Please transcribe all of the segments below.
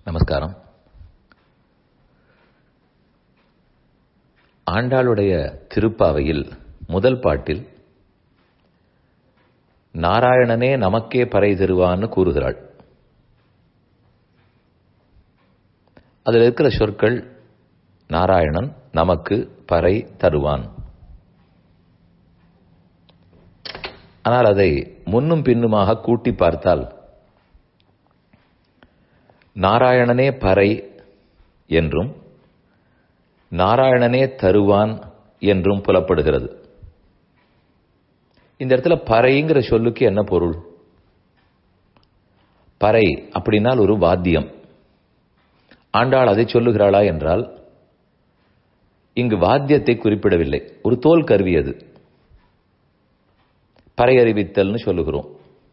நமஸ்காரம் ஆண்டாளுடைய திருப்பாவையில் முதல் பாட்டில் நாராயணனே நமக்கே பறை தருவான்னு கூறுகிறாள் அதில் இருக்கிற சொற்கள் நாராயணன் நமக்கு பறை தருவான் ஆனால் அதை முன்னும் பின்னுமாக கூட்டி பார்த்தால் நாராயணனே பறை என்றும் நாராயணனே தருவான் என்றும் புலப்படுகிறது இந்த இடத்துல பறைங்கிற சொல்லுக்கு என்ன பொருள் பறை அப்படின்னால் ஒரு வாத்தியம் ஆண்டாள் அதை சொல்லுகிறாளா என்றால் இங்கு வாத்தியத்தை குறிப்பிடவில்லை ஒரு தோல் கருவி அது பறை அறிவித்தல்னு சொல்லுகிறோம்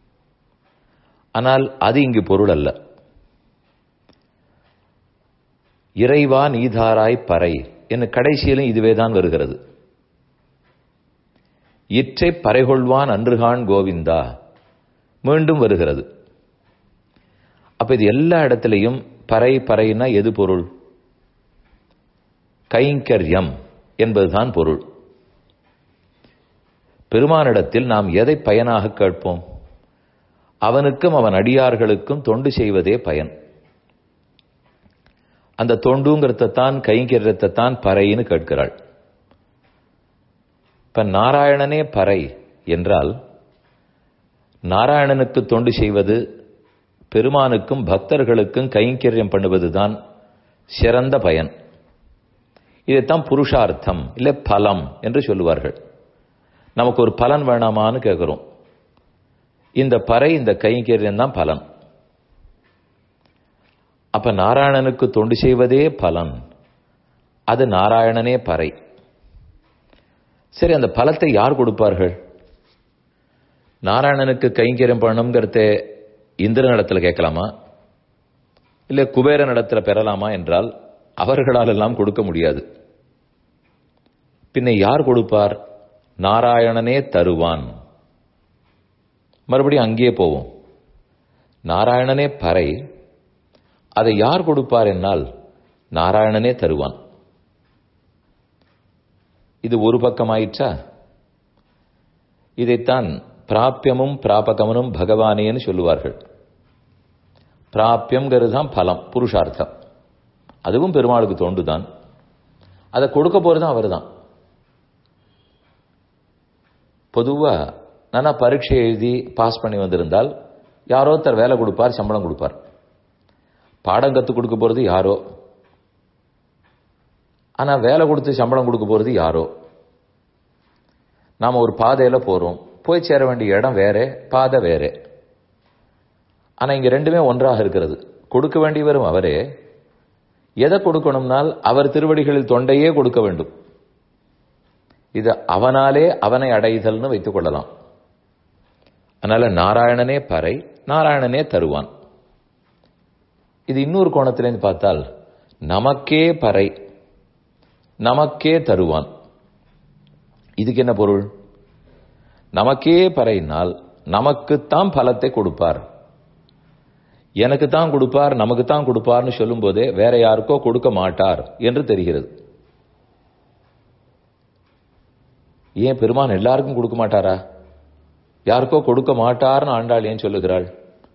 ஆனால் அது இங்கு பொருள் அல்ல இறைவா நீதாராய் பறை என்ன கடைசியிலும் இதுவே தான் வருகிறது இற்றை பறைகொள்வான் அன்றுகான் கோவிந்தா மீண்டும் வருகிறது அப்ப இது எல்லா இடத்திலையும் பறை பறைனா எது பொருள் கைங்கரியம் என்பதுதான் பொருள் பெருமானிடத்தில் நாம் எதை பயனாக கேட்போம் அவனுக்கும் அவன் அடியார்களுக்கும் தொண்டு செய்வதே பயன் அந்த தொண்டுங்கிறதான் கைங்கரியத்தைத்தான் பறைன்னு கேட்கிறாள் இப்ப நாராயணனே பறை என்றால் நாராயணனுக்கு தொண்டு செய்வது பெருமானுக்கும் பக்தர்களுக்கும் கைங்கரியம் பண்ணுவதுதான் சிறந்த பயன் இதைத்தான் புருஷார்த்தம் இல்லை பலம் என்று சொல்லுவார்கள் நமக்கு ஒரு பலன் வேணாமான்னு கேட்கிறோம் இந்த பறை இந்த கைங்கரியம் தான் பலன் அப்ப நாராயணனுக்கு தொண்டு செய்வதே பலன் அது நாராயணனே பறை சரி அந்த பலத்தை யார் கொடுப்பார்கள் நாராயணனுக்கு கைங்கரியம் பண்ணணுங்கிறத இந்திரனிடத்தில் கேட்கலாமா இல்லை குபேரனிடத்தில் பெறலாமா என்றால் அவர்களால் எல்லாம் கொடுக்க முடியாது பின்ன யார் கொடுப்பார் நாராயணனே தருவான் மறுபடியும் அங்கேயே போவோம் நாராயணனே பறை அதை யார் கொடுப்பார் என்னால் நாராயணனே தருவான் இது ஒரு பக்கமாயிற்றா இதைத்தான் பிராப்பியமும் பிராபகமனும் பகவானேன்னு சொல்லுவார்கள் பிராப்பியம்ங்கிறது தான் பலம் புருஷார்த்தம் அதுவும் பெருமாளுக்கு தோண்டுதான் அதை கொடுக்க போறதும் அவர் தான் பொதுவா நான் பரீட்சை எழுதி பாஸ் பண்ணி வந்திருந்தால் யாரோ ஒருத்தர் வேலை கொடுப்பார் சம்பளம் கொடுப்பார் பாடம் கற்றுக் கொடுக்க போறது யாரோ ஆனா வேலை கொடுத்து சம்பளம் கொடுக்க போறது யாரோ நாம ஒரு பாதையில போறோம் போய் சேர வேண்டிய இடம் வேற பாதை வேற ஆனா இங்க ரெண்டுமே ஒன்றாக இருக்கிறது கொடுக்க வேண்டியவரும் அவரே எதை கொடுக்கணும்னால் அவர் திருவடிகளில் தொண்டையே கொடுக்க வேண்டும் இது அவனாலே அவனை அடைதல்னு வைத்துக் கொள்ளலாம் அதனால நாராயணனே பறை நாராயணனே தருவான் இது இன்னொரு கோணத்திலேருந்து பார்த்தால் நமக்கே பறை நமக்கே தருவான் இதுக்கு என்ன பொருள் நமக்கே பறையினால் நமக்குத்தான் பலத்தை கொடுப்பார் எனக்கு தான் கொடுப்பார் நமக்கு தான் கொடுப்பார்னு சொல்லும் போதே வேற யாருக்கோ கொடுக்க மாட்டார் என்று தெரிகிறது ஏன் பெருமான் எல்லாருக்கும் கொடுக்க மாட்டாரா யாருக்கோ கொடுக்க மாட்டார்னு ஆண்டாள் ஏன் சொல்லுகிறாள்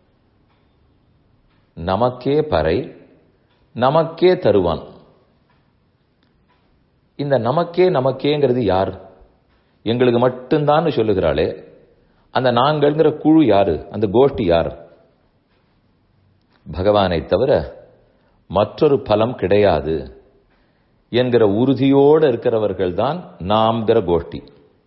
நமக்கே பறை நமக்கே தருவான் இந்த நமக்கே நமக்கேங்கிறது யார் எங்களுக்கு மட்டும்தான் சொல்லுகிறாளே அந்த நாங்கள்ங்கிற குழு யாரு அந்த கோஷ்டி யார் பகவானை தவிர மற்றொரு பலம் கிடையாது என்கிற உறுதியோடு இருக்கிறவர்கள் தான் நாம்கிற கோஷ்டி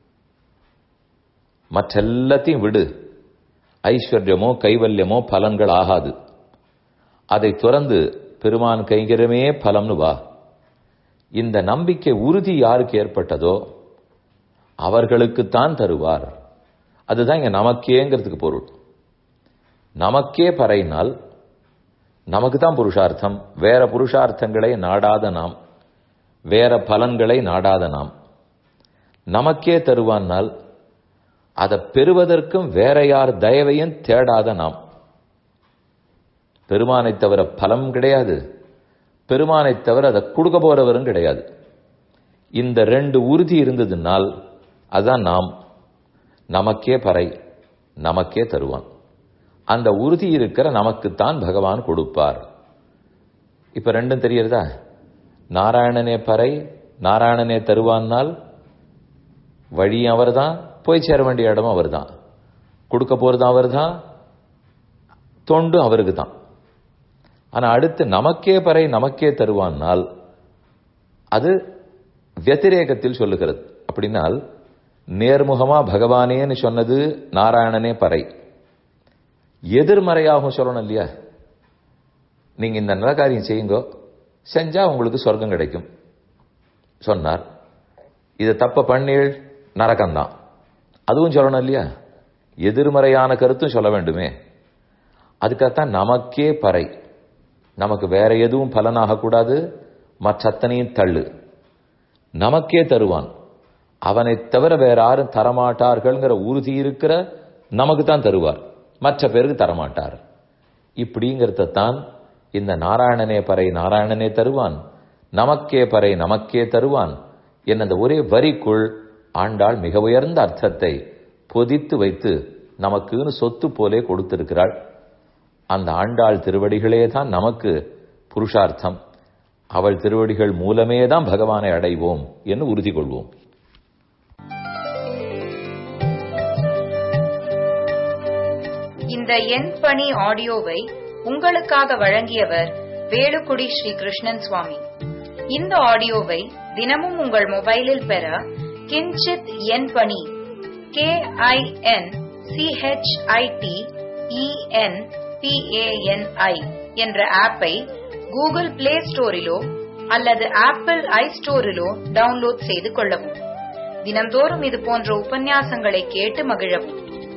மற்றெல்லாத்தையும் விடு ஐஸ்வர்யமோ கைவல்யமோ பலன்கள் ஆகாது அதை துறந்து பெருமான் கைங்கரமே பலம்னு வா இந்த நம்பிக்கை உறுதி யாருக்கு ஏற்பட்டதோ அவர்களுக்குத்தான் தருவார் அதுதான் இங்க நமக்கேங்கிறதுக்கு பொருள் நமக்கே பறையினால் நமக்கு தான் புருஷார்த்தம் வேற புருஷார்த்தங்களை நாடாத நாம் வேற பலன்களை நாடாத நாம் நமக்கே தருவானால் அதை பெறுவதற்கும் வேற யார் தயவையும் தேடாத நாம் பெருமானை தவிர பலம் கிடையாது பெருமானை தவிர அதை கொடுக்க போறவரும் கிடையாது இந்த ரெண்டு உறுதி இருந்ததுனால் அதான் நாம் நமக்கே பறை நமக்கே தருவான் அந்த உறுதி இருக்கிற நமக்குத்தான் பகவான் கொடுப்பார் இப்ப ரெண்டும் தெரியறதா நாராயணனே பறை நாராயணனே தருவான்னால் வழி அவர்தான் போய் சேர வேண்டிய இடம் அவர்தான் கொடுக்க போறது அவர்தான் தொண்டு அவருக்கு தான் ஆனா அடுத்து நமக்கே பறை நமக்கே தருவான்னால் அது வத்திரேகத்தில் சொல்லுகிறது அப்படின்னால் நேர்முகமா பகவானேன்னு சொன்னது நாராயணனே பறை எதிர்மறையாகவும் சொல்லணும் இல்லையா நீங்க இந்த நல்ல காரியம் செய்யுங்க செஞ்சா உங்களுக்கு சொர்க்கம் கிடைக்கும் சொன்னார் இதை தப்ப பண்ணீள் நரகம்தான் அதுவும் சொல்லணும் இல்லையா எதிர்மறையான கருத்தும் சொல்ல வேண்டுமே அதுக்காகத்தான் நமக்கே பறை நமக்கு வேற எதுவும் பலனாக கூடாது மற்றத்தனையும் தள்ளு நமக்கே தருவான் அவனை தவிர வேற யாரும் தரமாட்டார்கள்ங்கிற உறுதி இருக்கிற நமக்கு தான் தருவார் மற்ற பேருக்கு தரமாட்டார் இப்படிங்கிறத தான் இந்த நாராயணனே பறை நாராயணனே தருவான் நமக்கே பறை நமக்கே தருவான் என் அந்த ஒரே வரிக்குள் ஆண்டாள் மிக உயர்ந்த அர்த்தத்தை பொதித்து வைத்து நமக்குன்னு சொத்து போலே கொடுத்திருக்கிறாள் அந்த ஆண்டாள் திருவடிகளே தான் நமக்கு புருஷார்த்தம் அவள் திருவடிகள் மூலமே தான் பகவானை அடைவோம் என்று உறுதி கொள்வோம் இந்த எண் பணி ஆடியோவை உங்களுக்காக வழங்கியவர் வேலுக்குடி ஸ்ரீ கிருஷ்ணன் சுவாமி இந்த ஆடியோவை தினமும் உங்கள் மொபைலில் பெற கிஞ்சித் எண் பணி கே ஐ என் சிஹெச்ஐடி இஎன் பிஏஎன்ஐ என்ற ஆப்பை கூகுள் பிளே ஸ்டோரிலோ அல்லது ஆப்பிள் ஐ ஸ்டோரிலோ டவுன்லோட் செய்து கொள்ளவும் தினம்தோறும் இது போன்ற உபன்யாசங்களை கேட்டு மகிழவும்